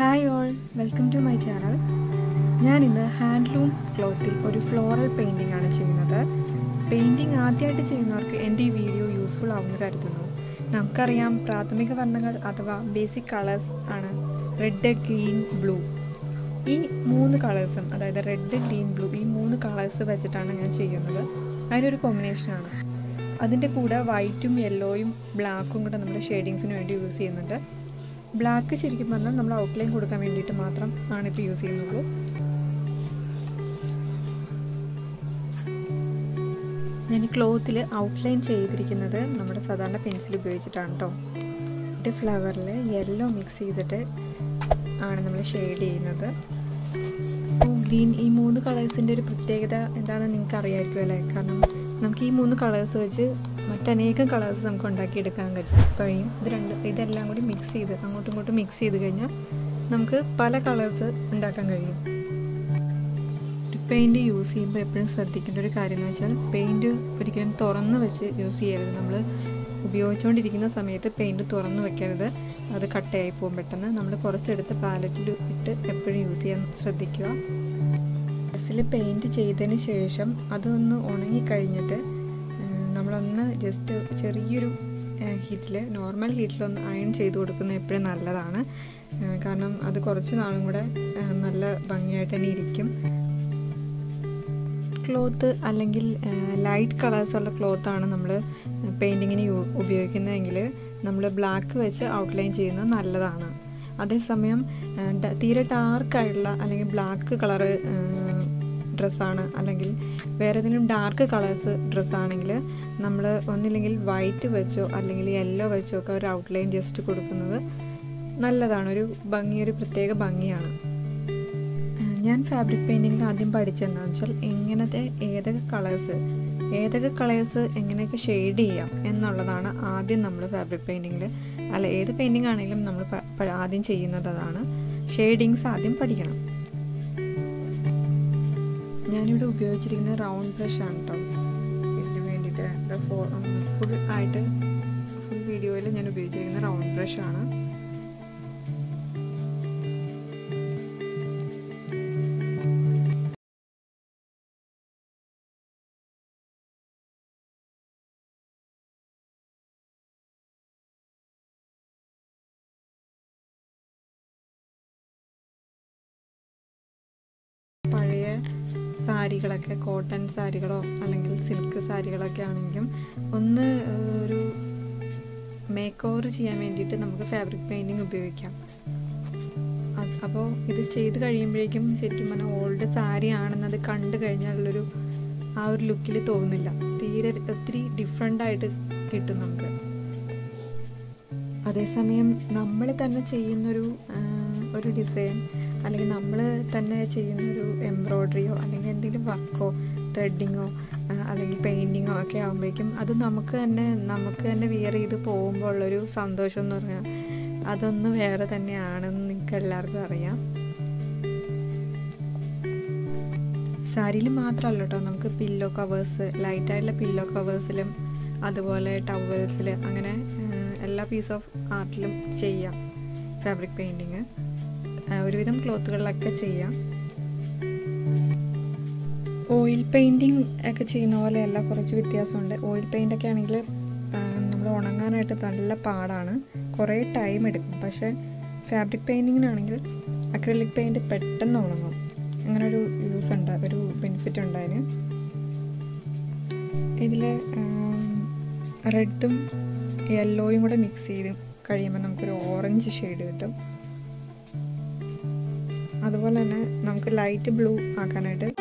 hi all welcome to my channel ഞാൻ ഇന്ന് handloom ക്ലോത്തിൽ ഒരു ഫ്ലോറൽ പെയിൻറ്റിംഗ് ആണ് ചെയ്യുന്നത് പെയിൻറ്റിംഗ് ആദ്യമായിട്ട് ചെയ്യുന്നവർക്ക് എൻ്റെ ഈ വീഡിയോ യൂസ്ഫുൾ ആവുമെന്ന് കരുതുന്നു നമുക്കറിയാം പ്രാഥമിക വർണ്ണങ്ങൾ അഥവാ ബേസിക് കളേഴ്സ് ആണ് റെഡ് ഗ്രീൻ ബ്ലൂ ഈ മൂന്ന് കളേഴ്സും അതായത് റെഡ് ഗ്രീൻ ബ്ലൂ ഈ മൂന്ന് കളേഴ്സ് വെച്ചിട്ടാണ് ഞാൻ ചെയ്യുന്നത് അതിനൊരു കോമ്പിനേഷനാണ് അതിൻ്റെ കൂടെ വൈറ്റും യെല്ലോയും ബ്ലാക്കും കൂടെ നമ്മൾ ഷെയ്ഡിങ്സിന് വേണ്ടി യൂസ് ചെയ്യുന്നുണ്ട് ബ്ലാക്ക് ശരിക്കും പറഞ്ഞാൽ നമ്മൾ ഔട്ട്ലൈൻ കൊടുക്കാൻ വേണ്ടിയിട്ട് മാത്രം ആണ് ഇപ്പോൾ യൂസ് ചെയ്യുന്നുള്ളൂ ഞാൻ ഈ ക്ലോത്തിൽ ഔട്ട്ലൈൻ ചെയ്തിരിക്കുന്നത് നമ്മുടെ സാധാരണ പെൻസിൽ ഉപയോഗിച്ചിട്ടാണ് കേട്ടോ ഒരു ഫ്ലവറിൽ യെല്ലോ മിക്സ് ചെയ്തിട്ട് ആണ് നമ്മൾ ഷെയ്ഡ് ചെയ്യുന്നത് ഗ്രീൻ ഈ മൂന്ന് കളേഴ്സിൻ്റെ ഒരു പ്രത്യേകത എന്താണെന്ന് നിങ്ങൾക്ക് അറിയാമായിരിക്കും അല്ലേ കാരണം നമുക്ക് ഈ മൂന്ന് കളേഴ്സ് വെച്ച് മറ്റനേകം കളേഴ്സ് നമുക്ക് ഉണ്ടാക്കിയെടുക്കാൻ കഴിയും ഇത് രണ്ട് ഇതെല്ലാം കൂടി മിക്സ് ചെയ്ത് അങ്ങോട്ടും ഇങ്ങോട്ടും മിക്സ് ചെയ്ത് കഴിഞ്ഞാൽ നമുക്ക് പല കളേഴ്സ് ഉണ്ടാക്കാൻ കഴിയും പെയിൻറ് യൂസ് ചെയ്യുമ്പോൾ എപ്പോഴും ശ്രദ്ധിക്കേണ്ട ഒരു കാര്യം എന്ന് വെച്ചാൽ പെയിൻറ് ഒരിക്കലും തുറന്ന് വെച്ച് യൂസ് ചെയ്യരുത് നമ്മൾ ഉപയോഗിച്ചുകൊണ്ടിരിക്കുന്ന സമയത്ത് പെയിൻറ് തുറന്ന് വെക്കരുത് അത് കട്ടയായി പോകും പെട്ടെന്ന് നമ്മൾ കുറച്ചെടുത്ത് പാലറ്റിൽ ഇട്ട് എപ്പോഴും യൂസ് ചെയ്യാൻ ശ്രദ്ധിക്കുക ഡ്രസ്സിൽ പെയിൻറ് ചെയ്തതിന് ശേഷം അതൊന്ന് ഉണങ്ങിക്കഴിഞ്ഞിട്ട് നമ്മളൊന്ന് ജസ്റ്റ് ചെറിയൊരു ഹീറ്റിൽ നോർമൽ ഹീറ്റിലൊന്ന് അയൺ ചെയ്ത് കൊടുക്കുന്നത് എപ്പോഴും നല്ലതാണ് കാരണം അത് കുറച്ച് നാളും കൂടെ നല്ല ഭംഗിയായിട്ട് തന്നെ ഇരിക്കും ക്ലോത്ത് അല്ലെങ്കിൽ ലൈറ്റ് കളേഴ്സുള്ള ക്ലോത്താണ് നമ്മൾ പെയിൻറ്റിങ്ങിന് ഉപയോഗിക്കുന്നതെങ്കിൽ നമ്മൾ ബ്ലാക്ക് വെച്ച് ഔട്ട്ലൈൻ ചെയ്യുന്നത് നല്ലതാണ് അതേസമയം തീരെ ഡാർക്കായിട്ടുള്ള അല്ലെങ്കിൽ ബ്ലാക്ക് കളറ് ഡ്രസ്സാണ് അല്ലെങ്കിൽ വേറെ ഏതെങ്കിലും ഡാർക്ക് കളേഴ്സ് ഡ്രസ്സാണെങ്കിൽ നമ്മൾ ഒന്നില്ലെങ്കിൽ വൈറ്റ് വെച്ചോ അല്ലെങ്കിൽ യെല്ലോ വെച്ചോ ഒക്കെ ഒരു ഔട്ട്ലൈൻ ജസ്റ്റ് കൊടുക്കുന്നത് നല്ലതാണ് ഒരു ഭംഗി ഒരു പ്രത്യേക ഭംഗിയാണ് ഞാൻ ഫാബ്രിക് പെയിൻറ്റിങ്ങിൽ ആദ്യം പഠിച്ചതെന്താണെന്ന് വെച്ചാൽ എങ്ങനത്തെ ഏതൊക്കെ കളേഴ്സ് ഏതൊക്കെ കളേഴ്സ് എങ്ങനെയൊക്കെ ഷെയ്ഡ് ചെയ്യാം എന്നുള്ളതാണ് ആദ്യം നമ്മൾ ഫാബ്രിക് പെയിൻറ്റിങ്ങിൽ അല്ല ഏത് പെയിൻറ്റിങ് ആണെങ്കിലും നമ്മൾ ആദ്യം ചെയ്യുന്നത് അതാണ് ഷെയ്ഡിങ്സ് ആദ്യം പഠിക്കണം ഞാനിവിടെ ഉപയോഗിച്ചിരിക്കുന്നത് റൗണ്ട് ബ്രഷ് ആണ് കേട്ടോ ഇതിന് വേണ്ടിയിട്ട് ഫുൾ ആയിട്ട് ഫുൾ വീഡിയോയിൽ ഞാൻ ഉപയോഗിച്ചിരിക്കുന്ന റൗണ്ട് ബ്രഷ് ആണ് പഴയ സാരികളൊക്കെ കോട്ടൺ സാരികളോ അല്ലെങ്കിൽ സിൽക്ക് സാരികളൊക്കെ ആണെങ്കിലും ഒന്ന് ഒരു മേക്ക് ഓവർ ചെയ്യാൻ വേണ്ടിയിട്ട് നമുക്ക് ഫാബ്രിക് പെയിൻറ്റിങ് ഉപയോഗിക്കാം അപ്പോൾ ഇത് ചെയ്ത് കഴിയുമ്പോഴേക്കും ശരിക്കും പറഞ്ഞാൽ ഓൾഡ് സാരി ആണെന്നത് കണ്ടു കഴിഞ്ഞാലുള്ളൊരു ആ ഒരു ലുക്കിൽ തോന്നില്ല തീരെ ഒത്തിരി ഡിഫറെൻ്റ് ആയിട്ട് കിട്ടും നമുക്ക് അതേസമയം നമ്മൾ തന്നെ ചെയ്യുന്നൊരു ഒരു ഡിസൈൻ അല്ലെങ്കിൽ നമ്മൾ തന്നെ ചെയ്യുന്നൊരു എംബ്രോയ്ഡറിയോ അല്ലെങ്കിൽ എന്തെങ്കിലും വർക്കോ ത്രെഡിങ്ങോ അല്ലെങ്കിൽ പെയിൻറ്റിങ്ങോ ഒക്കെ ആകുമ്പോഴേക്കും അത് നമുക്ക് തന്നെ നമുക്ക് തന്നെ വിയർ ചെയ്ത് പോകുമ്പോൾ ഉള്ളൊരു സന്തോഷം എന്ന് പറഞ്ഞാൽ അതൊന്ന് വേറെ തന്നെയാണെന്ന് നിങ്ങൾക്ക് എല്ലാവർക്കും അറിയാം സാരിയിൽ മാത്രമല്ല കേട്ടോ നമുക്ക് പില്ലോ കവേഴ്സ് ലൈറ്റായിട്ടുള്ള പില്ലോ കവേഴ്സിലും അതുപോലെ ടവൽസിൽ അങ്ങനെ എല്ലാ പീസ് ഓഫ് ആർട്ടിലും ചെയ്യാം ഫാബ്രിക് പെയിൻറ്റിങ് ഒരുവിധം ക്ലോത്തുകളിലൊക്കെ ചെയ്യാം ഓയിൽ പെയിൻറ്റിങ് ഒക്കെ ചെയ്യുന്ന പോലെയല്ല കുറച്ച് വ്യത്യാസമുണ്ട് ഓയിൽ പെയിൻ്റ് ഒക്കെ ആണെങ്കിൽ നമ്മൾ ഉണങ്ങാനായിട്ട് നല്ല പാടാണ് കുറേ ടൈം എടുക്കും പക്ഷേ ഫാബ്രിക് പെയിൻറ്റിങ്ങിനാണെങ്കിൽ അക്രലിക് പെയിൻറ്റ് പെട്ടെന്ന് ഉണങ്ങും അങ്ങനെ ഒരു യൂസ് ഉണ്ട് ഒരു ബെനിഫിറ്റ് ഉണ്ട് അതിന് ഇതിൽ റെഡും യെല്ലോയും കൂടെ മിക്സ് ചെയ്ത് കഴിയുമ്പോൾ നമുക്കൊരു ഓറഞ്ച് ഷെയ്ഡ് കിട്ടും അതുപോലെ തന്നെ നമുക്ക് ലൈറ്റ് ബ്ലൂ ആക്കാനായിട്ട്